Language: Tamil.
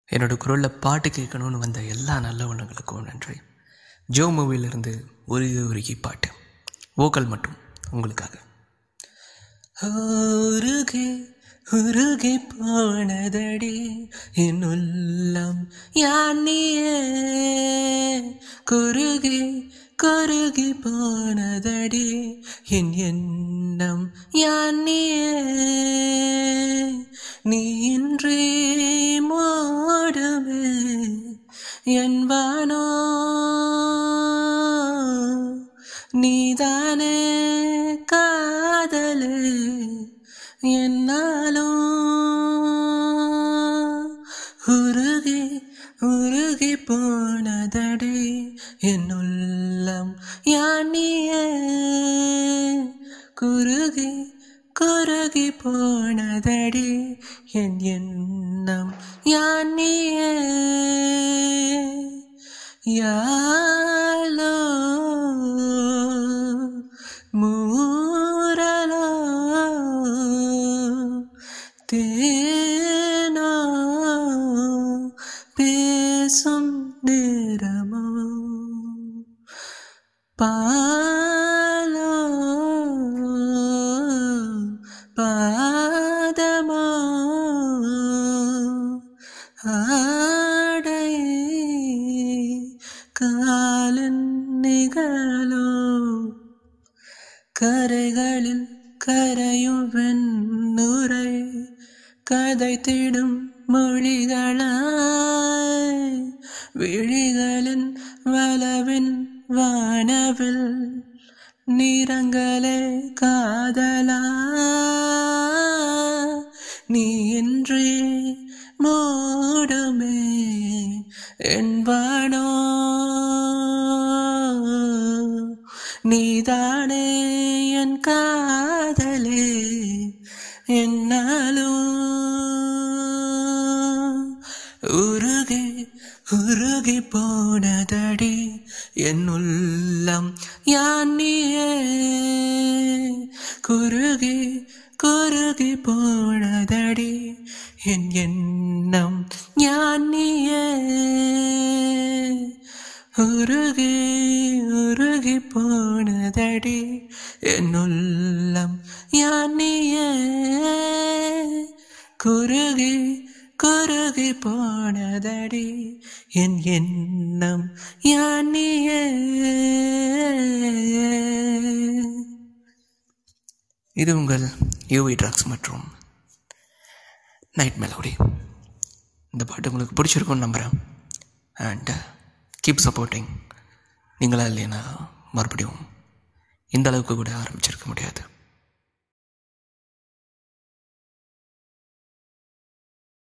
என்னோடய குரலில் பாட்டு கேட்கணும்னு வந்த எல்லா நல்லவனுங்களுக்கும் நன்றி ஜோ மூவிலிருந்து உருகி உருகி பாட்டு வோக்கல் மட்டும் உங்களுக்காக உருகி உருகி போனதடி என் உள்ளம் யானியே குருகி குருகி போனதடி என் எண்ணம் யானியே நீ இன்றி மோடுமே என் வானோ நீதானே காதலே என்னாலும் உருகி உருகி போனதடி என் உள்ளம் யானியே குருகி குறுகி போனதடி என் எண்ணம் யானியே யாலோ மூரலோ தேனோ பேசும் நேரமோ பாலோ பாதமோ ஆடை காலன் நிகழோ கரைகளில் கரையும் வெண்ணுரை கதை திடும் மொழிகளாய் விழிகளின் வளவின் வானவில் நிறங்களே காதலா நீ இன்றி மூடுமே என்பானோ நீதானே என் காதலே என்னாலும் உருகி உருகி போனதடி என் உள்ளம் யானியே குருகி குறுகி போனதடி என் எண்ணம் ஞானியே உருகி உருகி போனதடி என் உள்ளம் யானியே குறுகி குறுகி போனதடி என் எண்ணம் யானியே இது உங்கள் யூவி ட்ரக்ஸ் மற்றும் நைட் மெலோடி இந்த பாட்டு உங்களுக்கு பிடிச்சிருக்கும்னு நம்புகிறேன் அண்ட் கீப் சப்போர்ட்டிங் நீங்களா இல்லைன்னா மறுபடியும் இந்த அளவுக்கு கூட ஆரம்பிச்சிருக்க முடியாது